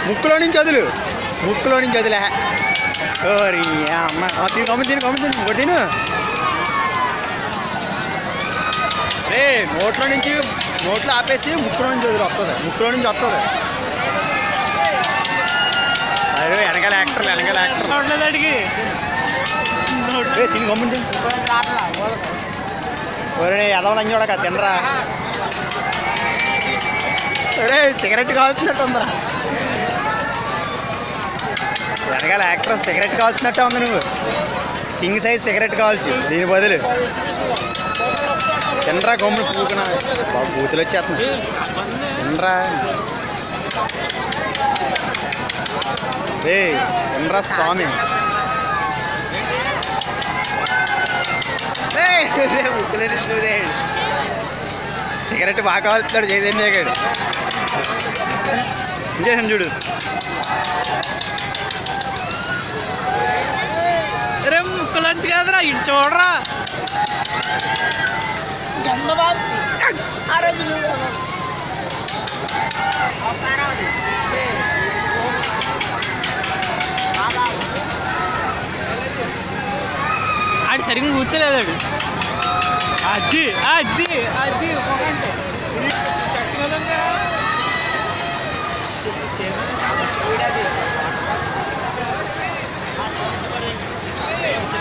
ముక్కులో నుంచి వదులు ముక్కులో నుంచి వదిలే ఓరి అమ్మ ఆ, తిను కమ్మి తిను కమ్మి తిను ఇంకోటి తిను రే నోట్లో నుంచి నోట్లో ఆపేసి ముక్కులో నుంచి వదిలి వస్తుంది ముక్కులో నుంచి వస్తుంది అరే వెనకాల యాక్టర్ వెనకాల యాక్టర్ చూడలేదు అడిగి రే తిని గమ్ముని తిను ఒరే ఎదవలని చూడక తినరా ఒరే సిగరెట్ కావాల్సినట్టు ఉందా వెనకాల యాక్టర్ సిగరెట్ కావాల్సినట్టే ఉంది నువ్వు కింగ్ సైజ్ సిగరెట్ కావాల్సి దీని బదులు తినరా గమ్ముని పూకున బాబు బూతులు వచ్చేస్తుంది తినరా రే తినరా స్వామి ఏయ్, రే, ముక్కులో నుంచి చూసేయండి. సిగరెట్ బాగా కావాల్స్తున్నాడు చైతన్య గారు ఇంకేసం చూడు రే ముక్కలంచి కాదురా ఇటు చూడరా ఆడు సరిగ్గా గుర్తులేదు ఆడు అది అది అది పొగంటే